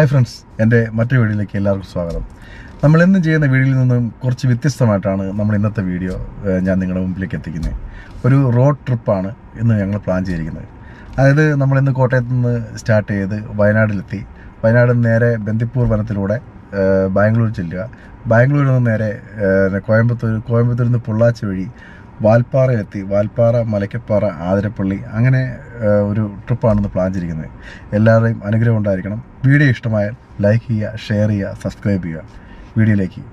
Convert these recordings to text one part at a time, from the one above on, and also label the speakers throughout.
Speaker 1: Hi friends എൻ്റെ മറ്റൊരു വീഡിയോയിലേക്ക് എല്ലാവർക്കും സ്വാഗതം നമ്മൾ ഇന്ന് ചെയ്യുന്ന വീഡിയോയിൽ നിന്നും കുറച്ച് വ്യത്യസ്തമായിട്ടാണ് നമ്മൾ ഇന്നത്തെ വീഡിയോ ഏഹ്, ഞാൻ നിങ്ങളുടെ മുമ്പിലേക്ക് എത്തിക്കുന്നത് ഒരു റോഡ് ട്രിപ്പാണ് ഇന്ന് ഞങ്ങൾ പ്ലാൻ ചെയ്തിരിക്കുന്നത് അതായത് നമ്മൾ ഇന്ന് കോട്ടയത്ത് നിന്ന് സ്റ്റാർട്ട് ചെയ്ത് വയനാട്ടിലെത്തി വയനാട് നിന്ന് നേരെ ബന്ദിപ്പൂർ വനത്തിലൂടെ ഏഹ്, ബാംഗ്ലൂർ ചെല്ലുക ബാംഗ്ലൂരിൽ നിന്ന് നേരെ ഏഹ്, കോയമ്പത്തൂർ കോയമ്പത്തൂരിൽ നിന്ന് പൊള്ളാച്ചി വഴി വാൽപ്പാറയിലെത്തി വാൽപ്പാറ മലക്കപ്പാറ ആതിരപ്പള്ളി അങ്ങനെ ഏഹ്, ഒരു ട്രിപ്പാണ് ഇന്ന് പ്ലാൻ ചെയ്തിരിക്കുന്നത് എല്ലാവരുടെയും അനുഗ്രഹം ഉണ്ടായിരിക്കണം വീഡിയോ ഇഷ്ടമായാൽ ലൈക്ക് ചെയ്യുക ഷെയർ ചെയ്യുക സബ്സ്ക്രൈബ് ചെയ്യുക വീഡിയോയിലേക്ക്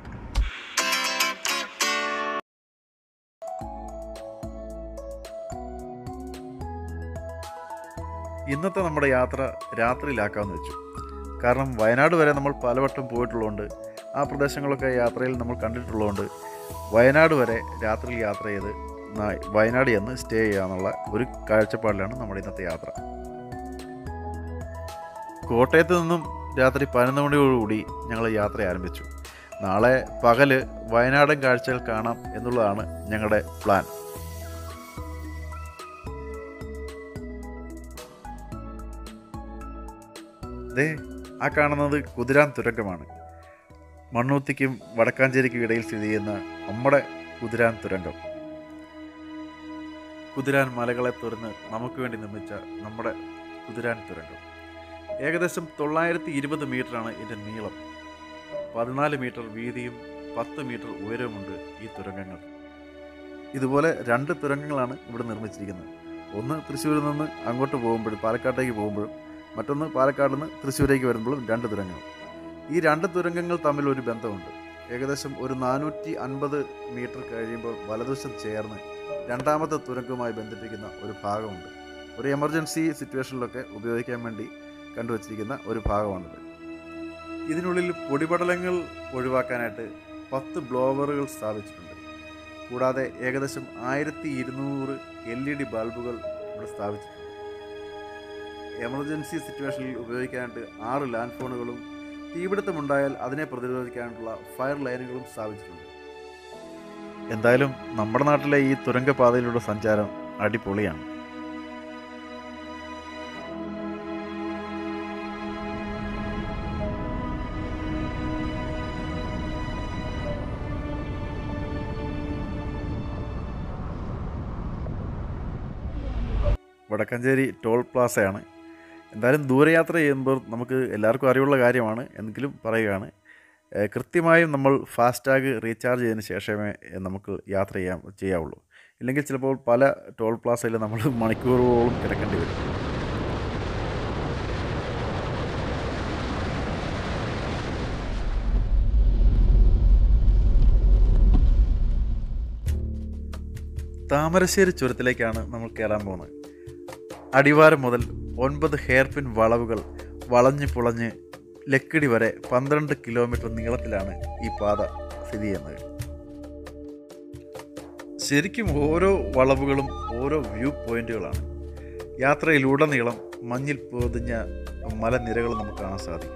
Speaker 1: ഇന്നത്തെ നമ്മുടെ യാത്ര രാത്രിയിലാക്കാമെന്ന് വെച്ചു കാരണം വയനാട് വരെ നമ്മൾ പലവട്ടം പോയിട്ടുള്ളതുകൊണ്ട് ആ പ്രദേശങ്ങളൊക്കെ യാത്രയിൽ നമ്മൾ കണ്ടിട്ടുള്ളതുകൊണ്ട് വയനാട് വരെ രാത്രിയിൽ യാത്ര ചെയ്ത് ന- വയനാട് ചെന്ന് സ്റ്റേ ചെയ്യാന്നുള്ള ഒരു കാഴ്ചപ്പാടിലാണ് നമ്മുടെ ഇന്നത്തെ യാത്ര കോട്ടയത്ത് നിന്നും രാത്രി പതിനൊന്ന് മണിയോടുകൂടി ഞങ്ങൾ യാത്ര ആരംഭിച്ചു നാളെ പകല് വയനാടൻ കാഴ്ചകൾ കാണാം എന്നുള്ളതാണ് ഞങ്ങളുടെ പ്ലാൻ ദേ ആ കാണുന്നത് കുതിരാൻ തുരങ്കമാണ് മണ്ണൂത്തിക്കും വടക്കാഞ്ചേരിക്കും ഇടയിൽ സ്ഥിതി ചെയ്യുന്ന നമ്മുടെ കുതിരാൻ തുരങ്കം കുതിരാൻ മലകളെ തുറന്ന് നമുക്ക് വേണ്ടി നിർമ്മിച്ച നമ്മുടെ കുതിരാൻ തുരങ്കം ഏകദേശം തൊള്ളായിരത്തി ഇരുപത് മീറ്ററാണ് ഇതിൻ്റെ നീളം പതിനാല് മീറ്റർ വീതിയും പത്ത് മീറ്റർ ഉയരവുമുണ്ട് ഈ തുരങ്കങ്ങൾ ഇതുപോലെ രണ്ട് തുരങ്കങ്ങളാണ് ഇവിടെ നിർമ്മിച്ചിരിക്കുന്നത് ഒന്ന് തൃശ്ശൂരിൽ നിന്ന് അങ്ങോട്ട് പോകുമ്പോഴും പാലക്കാട്ടേക്ക് പോകുമ്പോഴും മറ്റൊന്ന് പാലക്കാട് നിന്ന് തൃശ്ശൂരേക്ക് വരുമ്പോഴും രണ്ട് തുരങ്കങ്ങൾ ഈ രണ്ട് തുരങ്കങ്ങൾ തമ്മിൽ ഒരു ബന്ധമുണ്ട് ഏകദേശം ഒരു നാനൂറ്റി അൻപത് മീറ്റർ കഴിയുമ്പോൾ വലതുവശം ചേർന്ന് രണ്ടാമത്തെ തുരങ്കവുമായി ബന്ധിപ്പിക്കുന്ന ഒരു ഭാഗമുണ്ട് ഒരു എമർജൻസി സിറ്റുവേഷനിലൊക്കെ ഉപയോഗിക്കാൻ വേണ്ടി കണ്ടുവച്ചിരിക്കുന്ന ഒരു ഭാഗമാണിത് ഇതിനുള്ളിൽ പൊടിപടലങ്ങൾ ഒഴിവാക്കാനായിട്ട് പത്ത് ബ്ലോവറുകൾ സ്ഥാപിച്ചിട്ടുണ്ട് കൂടാതെ ഏകദേശം ആയിരത്തി ഇരുന്നൂറ് എൽ ഇ ഡി ബൾബുകൾ ഇവിടെ സ്ഥാപിച്ചിട്ടുണ്ട് എമർജൻസി സിറ്റുവേഷനിൽ ഉപയോഗിക്കാനായിട്ട് ആറ് ലാൻഡ് ഫോണുകളും തീപിടുത്തമുണ്ടായാൽ അതിനെ പ്രതിരോധിക്കാനുള്ള ഫയർ ലൈനുകളും സ്ഥാപിച്ചിട്ടുണ്ട് എന്തായാലും നമ്മുടെ നാട്ടിലെ ഈ തുരങ്കപാതയിലൂടെ സഞ്ചാരം അടിപൊളിയാണ് വടക്കഞ്ചേരി ടോൾ പ്ലാസയാണ് എന്തായാലും ദൂരയാത്ര ചെയ്യുമ്പോൾ നമുക്ക് എല്ലാവർക്കും അറിവുള്ള കാര്യമാണ് എങ്കിലും പറയുകയാണ് ഏഹ് കൃത്യമായും നമ്മൾ ഫാസ്റ്റാഗ് റീചാർജ് ചെയ്തതിന് ശേഷമേ ഏഹ് നമുക്ക് യാത്ര ചെയ്യാൻ ചെയ്യാവുള്ളൂ ഇല്ലെങ്കിൽ ചിലപ്പോൾ പല ടോൾ പ്ലാസയിൽ നമ്മൾ മണിക്കൂറുകളോളം കിടക്കേണ്ടി വരും താമരശ്ശേരി ചുരത്തിലേക്കാണ് നമ്മൾ കയറാൻ പോകുന്നത് അടിവാരം മുതൽ ഒൻപത് ഹെയർപിൻ വളവുകൾ വളഞ്ഞ് പുളഞ്ഞ് ലക്കിടി വരെ പന്ത്രണ്ട് കിലോമീറ്റർ നീളത്തിലാണ് ഈ പാത സ്ഥിതി ചെയ്യുന്നത് ശരിക്കും ഓരോ വളവുകളും ഓരോ വ്യൂ പോയിന്റുകളാണ് യാത്രയിലുടനീളം മഞ്ഞിൽ പൊതിഞ്ഞ മലനിരകൾ നമുക്ക് കാണാൻ സാധിക്കും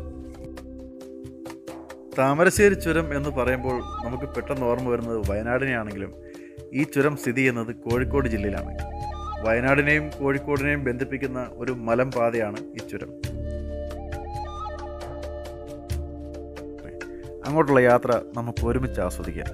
Speaker 1: താമരശ്ശേരി ചുരം എന്ന് പറയുമ്പോൾ നമുക്ക് പെട്ടെന്ന് ഓർമ്മ വരുന്നത് വയനാടിനെയാണെങ്കിലും ഈ ചുരം സ്ഥിതി ചെയ്യുന്നത് കോഴിക്കോട് ജില്ലയിലാണ് വയനാടിനെയും കോഴിക്കോടിനെയും ബന്ധിപ്പിക്കുന്ന ഒരു മലമ്പാതയാണ് ഈ ചുരം അങ്ങോട്ടുള്ള യാത്ര നമുക്ക് ഒരുമിച്ച് ആസ്വദിക്കാം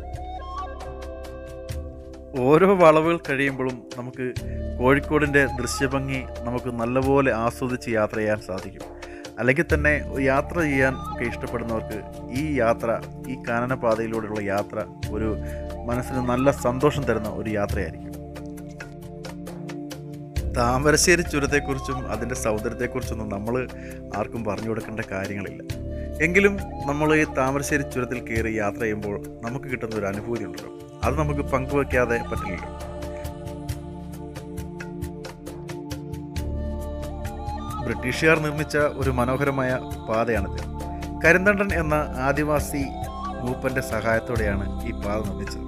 Speaker 1: ഓരോ വളവുകൾ കഴിയുമ്പോഴും നമുക്ക് കോഴിക്കോടിൻ്റെ ദൃശ്യഭംഗി നമുക്ക് നല്ലപോലെ ആസ്വദിച്ച് യാത്ര ചെയ്യാൻ സാധിക്കും അല്ലെങ്കിൽ തന്നെ യാത്ര ചെയ്യാൻ ഒക്കെ ഇഷ്ടപ്പെടുന്നവർക്ക് ഈ യാത്ര ഈ കാനനപാതയിലൂടെയുള്ള യാത്ര ഒരു മനസ്സിന് നല്ല സന്തോഷം തരുന്ന ഒരു യാത്രയായിരിക്കും താമരശ്ശേരി ചുരത്തെക്കുറിച്ചും അതിൻ്റെ സൗന്ദര്യത്തെക്കുറിച്ചൊന്നും നമ്മൾ ആർക്കും പറഞ്ഞു കൊടുക്കേണ്ട കാര്യങ്ങളില്ല എങ്കിലും നമ്മൾ ഈ താമരശ്ശേരി ചുരത്തിൽ കയറി യാത്ര ചെയ്യുമ്പോൾ നമുക്ക് കിട്ടുന്ന ഒരു അനുഭൂതി ഉണ്ടല്ലോ അത് നമുക്ക് പങ്കുവെക്കാതെ പറ്റില്ലല്ലോ ബ്രിട്ടീഷുകാർ നിർമ്മിച്ച ഒരു മനോഹരമായ പാതയാണിത് കരിന്തണ്ടൻ എന്ന ആദിവാസി മൂപ്പന്റെ സഹായത്തോടെയാണ് ഈ പാത നിർമ്മിച്ചത്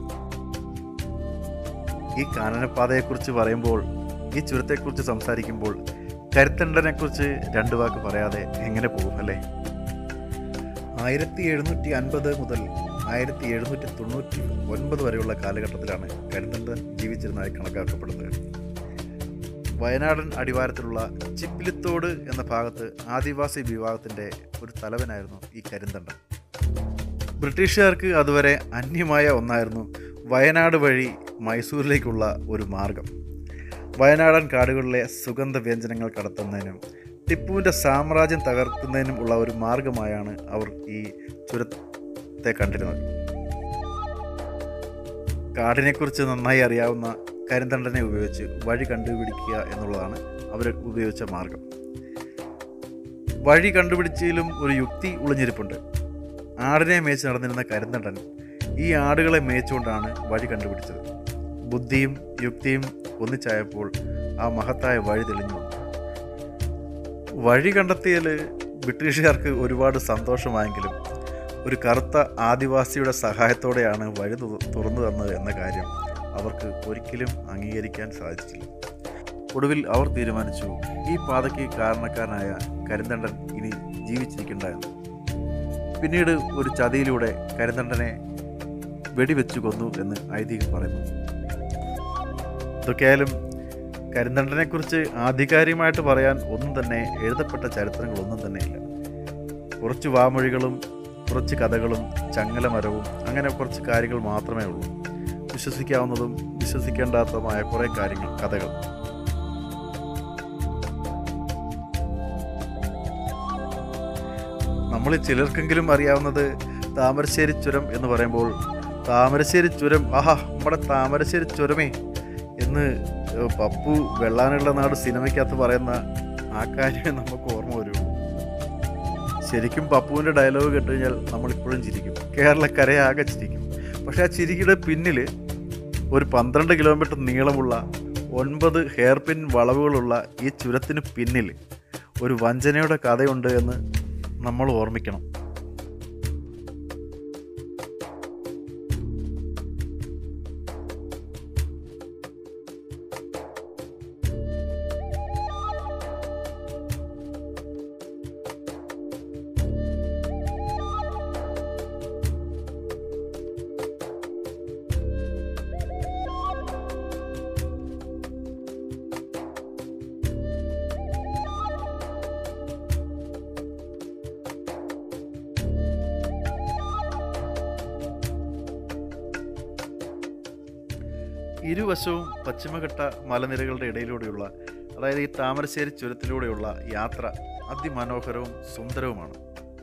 Speaker 1: ഈ കാനനപാതയെക്കുറിച്ച് പറയുമ്പോൾ ഈ ചുരത്തെക്കുറിച്ച് സംസാരിക്കുമ്പോൾ കരുത്തണ്ടനെക്കുറിച്ച് രണ്ട് വാക്ക് പറയാതെ എങ്ങനെ പോകും അല്ലേ ആയിരത്തി എഴുന്നൂറ്റി അൻപത് മുതൽ ആയിരത്തി എഴുന്നൂറ്റി തൊണ്ണൂറ്റി ഒൻപത് വരെയുള്ള കാലഘട്ടത്തിലാണ് കരുത്തണ്ടൻ ജീവിച്ചിരുന്നതായി കണക്കാക്കപ്പെടുന്നത് വയനാടൻ അടിവാരത്തിലുള്ള ചിപ്പിലിത്തോട് എന്ന ഭാഗത്ത് ആദിവാസി വിഭാഗത്തിൻ്റെ ഒരു തലവനായിരുന്നു ഈ കരിന്തണ്ടൻ ബ്രിട്ടീഷുകാർക്ക് അതുവരെ അന്യമായ ഒന്നായിരുന്നു വയനാട് വഴി മൈസൂരിലേക്കുള്ള ഒരു മാർഗം വയനാടൻ കാടുകളിലെ സുഗന്ധ വ്യഞ്ജനങ്ങൾ കടത്തുന്നതിനും ടിപ്പുവിൻ്റെ സാമ്രാജ്യം തകർക്കുന്നതിനും ഉള്ള ഒരു മാർഗമായാണ് അവർ ഈ ചുരത്തെ കണ്ടിരുന്നത് കാടിനെക്കുറിച്ച് നന്നായി അറിയാവുന്ന കരിന്തണ്ടനെ ഉപയോഗിച്ച് വഴി കണ്ടുപിടിക്കുക എന്നുള്ളതാണ് അവർ ഉപയോഗിച്ച മാർഗം വഴി കണ്ടുപിടിച്ചതിലും ഒരു യുക്തി ഒളിഞ്ഞിരിപ്പുണ്ട് ആടിനെ മേച്ച് നടന്നിരുന്ന കരിന്തണ്ടൻ ഈ ആടുകളെ മേച്ചുകൊണ്ടാണ് വഴി കണ്ടുപിടിച്ചത് ബുദ്ധിയും യുക്തിയും ഒന്നിച്ചായപ്പോൾ ആ മഹത്തായ വഴി തെളിഞ്ഞു വന്നു വഴി കണ്ടെത്തിയതിൽ ബ്രിട്ടീഷുകാർക്ക് ഒരുപാട് സന്തോഷമായെങ്കിലും ഒരു കറുത്ത ആദിവാസിയുടെ സഹായത്തോടെയാണ് വഴി തു- തുറന്നു തന്നത് എന്ന കാര്യം അവർക്ക് ഒരിക്കലും അംഗീകരിക്കാൻ സാധിച്ചില്ല ഒടുവിൽ അവർ തീരുമാനിച്ചു ഈ പാതയ്ക്ക് കാരണക്കാരനായ കരിന്തണ്ടൻ ഇനി ജീവിച്ചിരിക്കണ്ട എന്ന് പിന്നീട് ഒരു ചതിയിലൂടെ കരിന്തണ്ടനെ വെടിവെച്ചു കൊന്നു എന്ന് ഐതിഹ്യം പറയുന്നു ഇതൊക്കെയായാലും കരിന്തണ്ടനെക്കുറിച്ച് ആധികാരികമായിട്ട് പറയാൻ ഒന്നും തന്നെ എഴുതപ്പെട്ട ചരിത്രങ്ങളൊന്നും തന്നെയില്ല കുറച്ച് വാമൊഴികളും കുറച്ച് കഥകളും ചങ്ങലമരവും അങ്ങനെ കുറച്ച് കാര്യങ്ങൾ മാത്രമേ ഉള്ളൂ വിശ്വസിക്കാവുന്നതും വിശ്വസിക്കേണ്ടാത്തതുമായ കുറേ കാര്യങ്ങൾ കഥകൾ നമ്മൾ ചിലർക്കെങ്കിലും അറിയാവുന്നത് താമരശ്ശേരി ചുരം എന്ന് പറയുമ്പോൾ താമരശ്ശേരി ചുരം ആഹാ നമ്മുടെ താമരശ്ശേരി ചുരമേ എന്ന് ഏഹ്, പപ്പു വെള്ളാനുള്ള നാട് സിനിമയ്ക്കകത്ത് പറയുന്ന ആ കാര്യമേ നമുക്ക് ഓർമ്മ വരുള്ളൂ ശരിക്കും പപ്പുവിൻ്റെ ഡയലോഗ് കേട്ട് കഴിഞ്ഞാൽ നമ്മളിപ്പോഴും ചിരിക്കും കേരളക്കരയെ ആകെ ചിരിക്കും പക്ഷേ ആ ചിരിയുടെ പിന്നിൽ ഒരു പന്ത്രണ്ട് കിലോമീറ്റർ നീളമുള്ള ഒൻപത് ഹെയർ പിൻ വളവുകളുള്ള ഈ ചുരത്തിന് പിന്നിൽ ഒരു വഞ്ചനയുടെ കഥയുണ്ട് എന്ന് നമ്മൾ ഓർമ്മിക്കണം ഇരുവശവും പശ്ചിമഘട്ട മലനിരകളുടെ ഇടയിലൂടെയുള്ള അതായത് ഈ താമരശ്ശേരി ചുരത്തിലൂടെയുള്ള യാത്ര അതിമനോഹരവും സുന്ദരവുമാണ്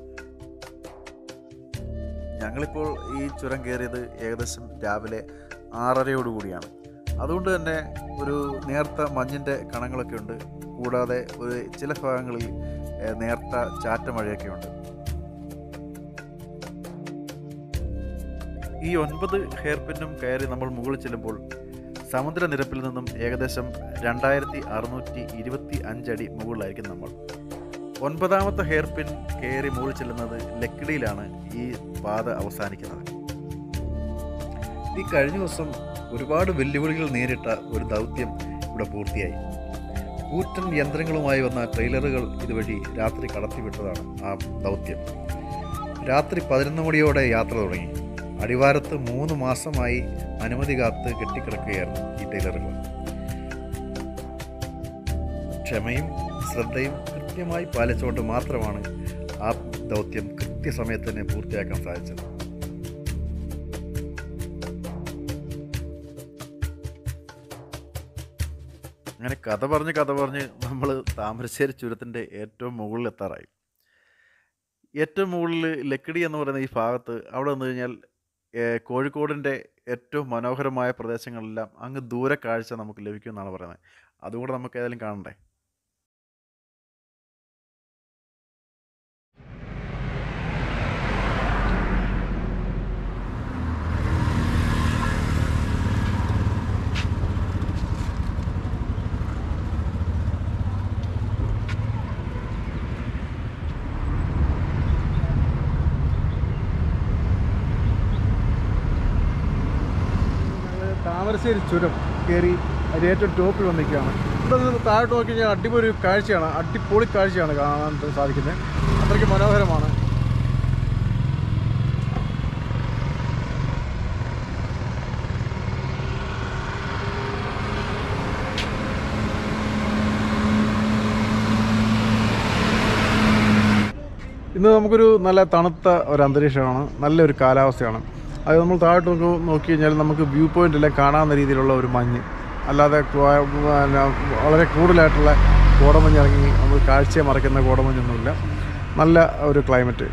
Speaker 1: ഞങ്ങളിപ്പോൾ ഈ ചുരം കയറിയത് ഏകദേശം രാവിലെ ആറരയോടുകൂടിയാണ് അതുകൊണ്ട് തന്നെ ഒരു നേർത്ത മഞ്ഞിൻ്റെ കണങ്ങളൊക്കെ ഉണ്ട് കൂടാതെ ഒരു ചില ഭാഗങ്ങളിൽ ഏഹ്, നേർത്ത ചാറ്റ മഴയൊക്കെ ഉണ്ട് ഈ ഒൻപത് ഹെയർ പിന്നും കയറി നമ്മൾ മുകളിൽ ചെല്ലുമ്പോൾ സമുദ്രനിരപ്പിൽ നിന്നും ഏകദേശം രണ്ടായിരത്തി അറുന്നൂറ്റി ഇരുപത്തി അഞ്ചടി മുകളിലായിരിക്കും നമ്മൾ ഒൻപതാമത്തെ ഹെയർ പിൻ കയറി മുകളിൽ ചെല്ലുന്നത് ലക്കിടിയിലാണ് ഈ പാത അവസാനിക്കുന്നത് ഈ കഴിഞ്ഞ ദിവസം ഒരുപാട് വെല്ലുവിളികൾ നേരിട്ട ഒരു ദൗത്യം ഇവിടെ പൂർത്തിയായി കൂറ്റൻ യന്ത്രങ്ങളുമായി വന്ന ട്രെയിലറുകൾ ഇതുവഴി രാത്രി കടത്തിവിട്ടതാണ് ആ ദൗത്യം രാത്രി പതിനൊന്ന് മണിയോടെ യാത്ര തുടങ്ങി അടിവാരത്ത് മൂന്ന് മാസമായി അനുമതി കാത്ത് കെട്ടിക്കിടക്കുകയായിരുന്നു ഈ ടൈലറുകൾ ക്ഷമയും ശ്രദ്ധയും കൃത്യമായി പാലിച്ചുകൊണ്ട് മാത്രമാണ് ആ ദൗത്യം കൃത്യസമയത്ത് തന്നെ പൂർത്തിയാക്കാൻ സാധിച്ചത് അങ്ങനെ കഥ പറഞ്ഞ് കഥ പറഞ്ഞ് നമ്മൾ താമരശ്ശേരി ചുരത്തിൻ്റെ ഏറ്റവും മുകളിൽ എത്താറായി ഏറ്റവും മുകളിൽ ലക്കിടി എന്ന് പറയുന്ന ഈ ഭാഗത്ത് അവിടെ വന്നു കഴിഞ്ഞാൽ ഏഹ്, കോഴിക്കോടിൻ്റെ ഏറ്റവും മനോഹരമായ പ്രദേശങ്ങളെല്ലാം അങ്ങ് ദൂരെ കാഴ്ച നമുക്ക് ലഭിക്കുമെന്നാണ് പറയുന്നത് അതുകൂടെ നമുക്ക് ഏതായാലും കാണണ്ടേ
Speaker 2: ഞങ്ങൾ താമരശ്ശേരി ചുരം കയറി അതിൻ്റെ ഏറ്റവും ടോപ്പിൽ വന്നിരിക്കുകയാണ് ഇവിടെ നിന്ന് താഴോട്ട് നോക്കി കഴിഞ്ഞാൽ അടിപൊളി ഒരു കാഴ്ചയാണ് അടിപൊളി കാഴ്ചയാണ് കാണാൻ സാധിക്കുന്നത് അത്രയ്ക്ക് മനോഹരമാണ് ഇന്ന് നമുക്കൊരു നല്ല തണുത്ത ഒരു അന്തരീക്ഷമാണ് നല്ലൊരു കാലാവസ്ഥയാണ് അത് നമ്മൾ താഴോട്ട് നോക്കി നോക്കി കഴിഞ്ഞാൽ നമുക്ക് വ്യൂ പോയിന്റിലെല്ലാം കാണാവുന്ന രീതിയിലുള്ള ഒരു മഞ്ഞ് അല്ലാതെ ക്വ- പിന്നെ വളരെ കൂടുതലായിട്ടുള്ള കോടമഞ്ഞ് ഇറങ്ങി നമ്മൾ കാഴ്ചയെ മറയ്ക്കുന്ന കോടമഞ്ഞൊന്നുമില്ല നല്ല ഒരു ക്ലൈമറ്റ്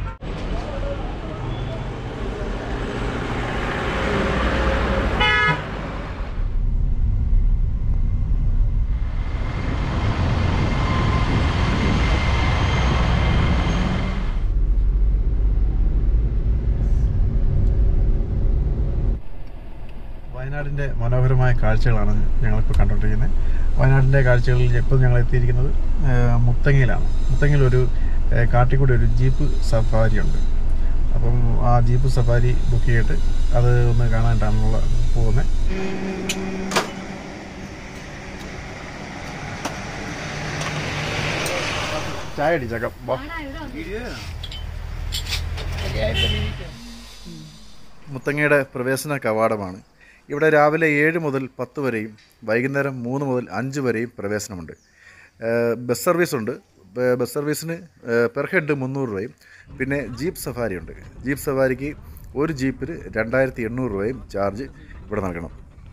Speaker 2: വയനാടിൻ്റെ മനോഹരമായ കാഴ്ചകളാണ് ഞങ്ങളിപ്പോൾ കണ്ടുകൊണ്ടിരിക്കുന്നത് വയനാടിൻ്റെ കാഴ്ചകളിൽ ഇപ്പോൾ ഞങ്ങൾ എത്തിയിരിക്കുന്നത് ഏഹ്, മുത്തങ്ങയിലാണ് മുത്തങ്ങയിൽ ഒരു ഏഹ്, കാട്ടിക്കൂടി ഒരു ജീപ്പ് സഫാരി ഉണ്ട് അപ്പം ആ ജീപ്പ് സഫാരി ബുക്ക് ചെയ്തിട്ട് അത് ഒന്ന് കാണാനായിട്ടാണ് പോകുന്നത് ചായ അടിച്ചേക്കാം വാ മുത്തങ്ങയുടെ പ്രവേശന കവാടമാണ് ഇവിടെ രാവിലെ ഏഴ് മുതൽ പത്ത് വരെയും വൈകുന്നേരം മൂന്ന് മുതൽ അഞ്ച് വരെയും പ്രവേശനമുണ്ട് ഏഹ് ബസ് സർവീസ് ഉണ്ട് ബ- ബസ് സർവീസിന് ഏഹ് പെർ ഹെഡ് മുന്നൂറ് രൂപയും പിന്നെ ജീപ്പ് സഫാരി ഉണ്ട് ജീപ്പ് സഫാരിക്ക് ഒരു ജീപ്പിന് രണ്ടായിരത്തി എണ്ണൂറ് രൂപയും ചാർജ് ഇവിടെ നൽകണം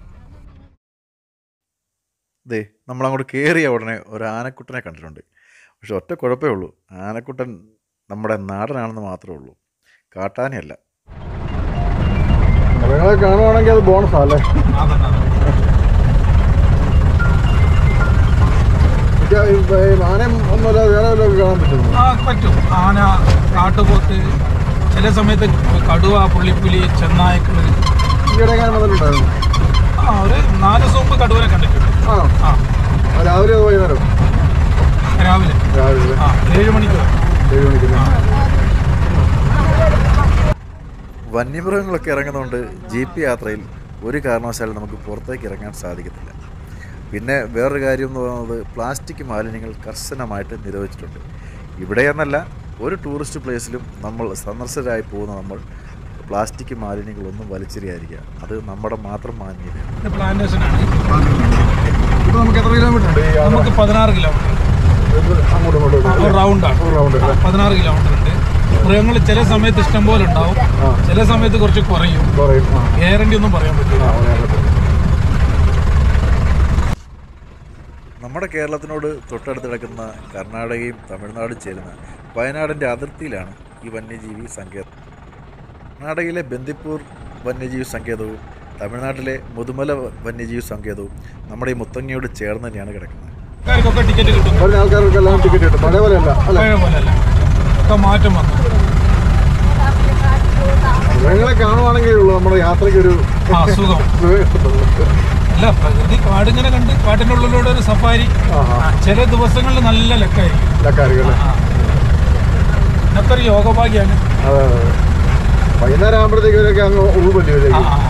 Speaker 2: ദേ നമ്മളങ്ങോട്ട് കയറിയ ഉടനെ ഒരു ആനക്കുട്ടനെ കണ്ടിട്ടുണ്ട് പക്ഷെ ഒറ്റ കുഴപ്പമേ ഉള്ളൂ ആനക്കുട്ടൻ നമ്മുടെ നാടനാണെന്ന് മാത്രമേ ഉള്ളൂ കാട്ടാനയല്ല മൃഗങ്ങളെ കാണുവാണെങ്കിൽ അത് ബോണസാ അല്ലേ ആനയും ഒന്നുമല്ല വേറെ വല്ലതും കാണാൻ പറ്റുന്നു
Speaker 3: ആ പറ്റും ആന കാട്ടുപോത്ത് ചില സമയത്ത് കടുവ പുള്ളിപ്പുലി ചെന്നായ്ക്കള്
Speaker 2: ഈയിടെ ഞാൻ വന്നിട്ടുണ്ടായിരുന്നു
Speaker 3: ആ ഒരു നാല് ദിവസം മുമ്പ് കടുവനെ കണ്ടിട്ടുണ്ട്
Speaker 2: ആ
Speaker 3: ആ
Speaker 2: രാവിലെ അത് വൈകുന്നേരം
Speaker 3: രാവിലെ
Speaker 2: രാവിലെ
Speaker 3: ആ ഏഴ് മണിക്ക് വരും.
Speaker 2: ഏഴ് മണിക്ക്
Speaker 1: വന്യമൃഗങ്ങളൊക്കെ ഇറങ്ങുന്നതുകൊണ്ട് ജീപ്പ് യാത്രയിൽ ഒരു കാരണവശാലും നമുക്ക് പുറത്തേക്ക് ഇറങ്ങാൻ സാധിക്കത്തില്ല പിന്നെ വേറൊരു കാര്യം എന്ന് പറയുന്നത് പ്ലാസ്റ്റിക് മാലിന്യങ്ങൾ കർശനമായിട്ട് നിരോധിച്ചിട്ടുണ്ട് ഇവിടെ എന്നല്ല ഒരു ടൂറിസ്റ്റ് പ്ലേസിലും നമ്മൾ സന്ദർശകരായി പോകുന്ന നമ്മൾ പ്ലാസ്റ്റിക് മാലിന്യങ്ങളൊന്നും വലിച്ചെറിയാതിരിക്കുക അത് നമ്മുടെ മാത്രം മാലിന്യമാണ്
Speaker 3: ഇത് പ്ലാന്റേഷൻ ആണ്
Speaker 2: ഇപ്പൊ നമുക്ക് എത്ര കിലോമീറ്റർ ഉണ്ട് ഈ യാത്ര?
Speaker 3: നമുക്ക് പതിനാറ് കിലോമീറ്റർ
Speaker 2: അങ്ങോട്ടും ഇങ്ങോട്ടും
Speaker 3: ഒരു റൗണ്ടാണ്
Speaker 2: ഒരു റൗണ്ട് അല്ലേ
Speaker 3: പതിനാറ് കിലോമീറ്റർ ഉണ്ട് മൃഗങ്ങൾ ചില സമയത്ത് ഇഷ്ടം പോലെ ഉണ്ടാവും
Speaker 2: ആ.
Speaker 3: ചില സമയത്ത് കുറച്ച് കുറയും
Speaker 2: കുറയും ആ
Speaker 3: ഗ്യാരണ്ടി ഒന്നും പറയാൻ പറ്റില്ല
Speaker 2: ആ, പറയാൻ പറ്റും.
Speaker 1: നമ്മുടെ കേരളത്തിനോട് തൊട്ടടുത്ത് കിടക്കുന്ന കർണാടകയും തമിഴ്നാടും ചേരുന്ന വയനാടിൻ്റെ അതിർത്തിയിലാണ് ഈ വന്യജീവി സങ്കേതം കർണാടകയിലെ ബന്ദിപ്പൂർ വന്യജീവി സങ്കേതവും തമിഴ്നാട്ടിലെ മുതുമല വന്യജീവി സങ്കേതവും നമ്മുടെ ഈ മുത്തങ്ങയോട് ചേർന്ന് തന്നെയാണ് കിടക്കുന്നത്
Speaker 3: ആൾക്കാർക്കൊക്കെ ടിക്കറ്റ് കിട്ടും
Speaker 2: വരുന്ന ആൾക്കാർക്കെല്ലാം ടിക്കറ്റ് കിട്ടും പഴയ പോലെയല്ല അല്ലേ
Speaker 3: പഴയ പോലെയല്ല ഒക്കെ മാറ്റം വന്നു
Speaker 2: മൃഗങ്ങളെ കാണുവാണെങ്കിൽ ഉള്ളൂ നമ്മുടെ യാത്രയ്ക്ക് ഒരു
Speaker 3: ആ സുഖം അല്ല പ്രകൃതി കാടിങ്ങനെ കണ്ട് കാട്ടിൻ്റെ ഉള്ളിലൂടെ ഒരു സഫാരി
Speaker 2: ആഹാ
Speaker 3: ആ, ചില ദിവസങ്ങളിൽ നല്ല ലക്കായിരിക്കും
Speaker 2: ഇല്ലക്കാർക്ക് അല്ലേ
Speaker 3: ആ. ഇതൊക്കെ ഒരു യോഗഭാഗ്യാണ്
Speaker 2: അതെ അതെ വൈകുന്നേരം ആകുമ്പോഴത്തേക്ക് ഇവരൊക്കെ അങ്ങ് ഉൾപറ്റി
Speaker 3: ആ,
Speaker 2: വരും
Speaker 3: ആ.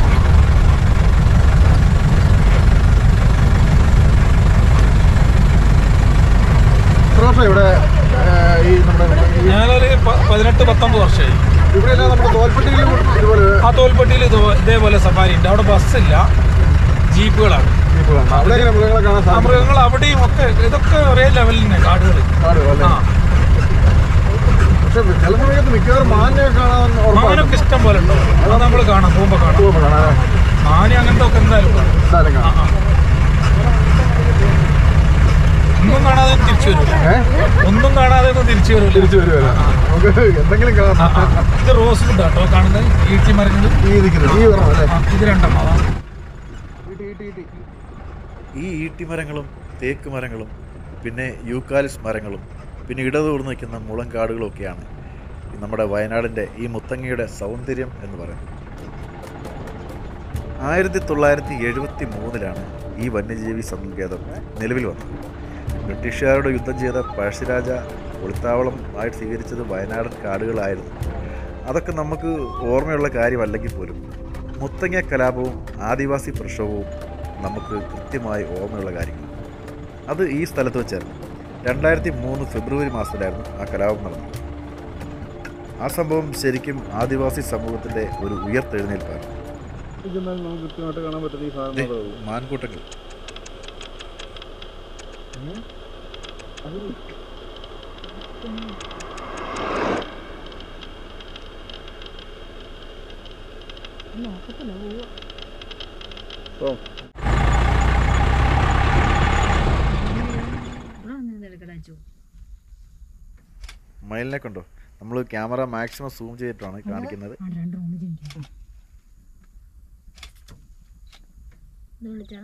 Speaker 2: എത്ര വർഷം ഇവിടെ ഏഹ്, ഈ നമ്മുടെ ഈ-
Speaker 3: ഞാനൊരു പ- പതിനെട്ട് പത്തൊമ്പത് വർഷമായി
Speaker 2: ഇവിടെ എല്ലാം നമ്മുടെ തോൽപ്പെട്ടിയിലും ഇതുപോലെ
Speaker 3: ആ തോൽപ്പെട്ടിയിൽ ഇത് ഇതേപോലെ സഫാരി ഉണ്ട് അവിടെ ബസ്സില്ല ജീപ്പുകളാണ്
Speaker 2: ജീപ്പുകളാണ്. അവിടെ എങ്ങനെ മൃഗങ്ങളെ കാണാൻ
Speaker 3: ആ
Speaker 2: സാധിക്കും
Speaker 3: മൃഗങ്ങൾ അവിടെയും ഒക്കെ ഇതൊക്കെ ഒരേ ലെവലിൽ തന്നെ കാടുകൾ
Speaker 2: കാട് അല്ലേ
Speaker 3: ആ
Speaker 2: പക്ഷെ ചില സമയത്ത് മിക്കവാറും മാനിനെയൊക്കെ കാണാൻ ഉറപ്പാണ്
Speaker 3: മാനൊക്കെ ഇഷ്ടം പോലെ ഉണ്ടാവും അത് നമ്മൾ കാണാം പോകുമ്പോൾ കാണാം
Speaker 2: പോകുമ്പോൾ കാണാൻ
Speaker 3: മാനി അങ്ങനത്തെ ഒക്കെ എന്തായാലും കാണും
Speaker 2: എന്തായാലും
Speaker 3: ആ,
Speaker 2: കാണാം
Speaker 3: ആ. ഒന്നും കാണാതെ തിരിച്ചു വരില്ല
Speaker 2: ഏഹ്
Speaker 3: ഒന്നും കാണാതെ ഒന്നും തിരിച്ചു വരില്ല
Speaker 2: തിരിച്ചു വരുമല്ലോ നമുക്ക് എന്തെങ്കിലും
Speaker 3: ആ,
Speaker 2: കാണാം
Speaker 3: ആ. ഇത് റോസ് ഫുഡ് കേട്ടോ കാണുന്നത് ഈട്ടി മരങ്ങൾ
Speaker 2: ഈ നിൽക്കുന്നത് ഈ പറഞ്ഞ അല്ലേ
Speaker 3: ആ, ഇത് രണ്ടെണ്ണം അതാണ്
Speaker 2: ഈട്ടി, ഈട്ടി, ഈട്ടി.
Speaker 1: ഈ ഈട്ടിമരങ്ങളും തേക്ക് മരങ്ങളും പിന്നെ യൂക്കാലിസ് മരങ്ങളും പിന്നെ ഇടതൂർന്ന് നിൽക്കുന്ന മുളങ്കാടുകളും ഒക്കെയാണ് ഈ നമ്മുടെ വയനാടിൻ്റെ ഈ മുത്തങ്ങയുടെ സൗന്ദര്യം എന്ന് പറയുന്നത് ആയിരത്തി തൊള്ളായിരത്തി എഴുപത്തി മൂന്നിലാണ് ഈ വന്യജീവി സങ്കേതം നിലവിൽ വന്നത് ബ്രിട്ടീഷുകാരോട് യുദ്ധം ചെയ്ത പഴശ്ശിരാജ ഒളിത്താവളം ആയിട്ട് സ്വീകരിച്ചത് വയനാടൻ കാടുകളായിരുന്നു അതൊക്കെ നമുക്ക് ഓർമ്മയുള്ള കാര്യമല്ലെങ്കിൽ പോലും മുത്തങ്ങ കലാപവും ആദിവാസി പ്രക്ഷോഭവും നമുക്ക് കൃത്യമായി ഓർമ്മയുള്ള കാര്യങ്ങൾ അത് ഈ സ്ഥലത്ത് വെച്ചായിരുന്നു രണ്ടായിരത്തി മൂന്ന് ഫെബ്രുവരി മാസത്തിലായിരുന്നു ആ കലാപം നടന്നത് ആ സംഭവം ശരിക്കും ആദിവാസി സമൂഹത്തിൻ്റെ ഒരു ഉയർത്തെഴുന്നേൽപ്പാണ്
Speaker 2: ഇതെന്നാൽ നമുക്ക് കൃത്യമായിട്ട് കാണാൻ പറ്റുന്ന ഈ
Speaker 1: ദേ,
Speaker 2: സാധനം
Speaker 1: മാൻകൂട്ടങ്ങൾ
Speaker 4: നോക്കത്തില്ല പോവാ
Speaker 2: ഓ
Speaker 4: ഇവിടെ വന്ന് എടുക്കടാച്ചു
Speaker 2: മയിലിനെ കണ്ടോ നമ്മൾ ക്യാമറ മാക്സിമം സൂം ചെയ്തിട്ടാണ് കാണിക്കുന്നത്
Speaker 4: ആ രണ്ട് ഒന്ന് ജനിക്കാം ഇത് വിളിച്ചാടാ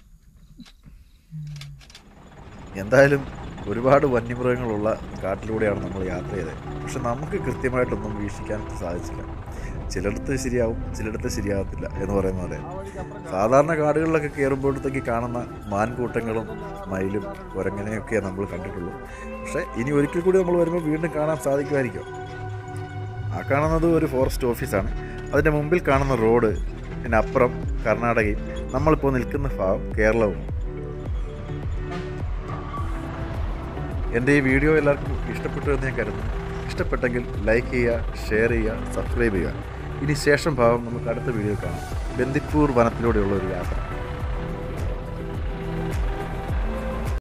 Speaker 2: എന്തായാലും ഒരുപാട് വന്യമൃഗങ്ങളുള്ള കാട്ടിലൂടെയാണ് നമ്മൾ യാത്ര ചെയ്തത് പക്ഷെ നമുക്ക് കൃത്യമായിട്ടൊന്നും വീക്ഷിക്കാൻ സാധിച്ചില്ല ചിലയിടത്ത് ശരിയാവും ചിലയിടത്ത് ശരിയാകത്തില്ല എന്ന് പറയുന്ന പോലെ സാധാരണ കാടുകളിലൊക്കെ കയറുമ്പോഴത്തേക്ക് കാണുന്ന മാൻകൂട്ടങ്ങളും മയിലും കുരങ്ങനെയൊക്കെ നമ്മൾ കണ്ടിട്ടുള്ളൂ പക്ഷേ ഇനി ഒരിക്കൽ കൂടി നമ്മൾ വരുമ്പോൾ വീണ്ടും കാണാൻ സാധിക്കുമായിരിക്കും ആ കാണുന്നത് ഒരു ഫോറസ്റ്റ് ഓഫീസാണ് അതിൻ്റെ മുമ്പിൽ കാണുന്ന റോഡ് പിന്നെ അപ്പുറം കർണാടകയും നമ്മളിപ്പോൾ നിൽക്കുന്ന ഭാഗം കേരളവും എൻ്റെ ഈ വീഡിയോ എല്ലാവർക്കും ഇഷ്ടപ്പെട്ടു എന്ന് ഞാൻ കരുതുന്നു ഇഷ്ടപ്പെട്ടെങ്കിൽ ലൈക്ക് ചെയ്യുക ഷെയർ ചെയ്യുക സബ്സ്ക്രൈബ് ചെയ്യുക ഇനി ശേഷം ഭാഗം നമുക്ക് അടുത്ത വീഡിയോ കാണാം ബന്ദിപ്പൂർ വനത്തിലൂടെയുള്ള ഒരു യാത്ര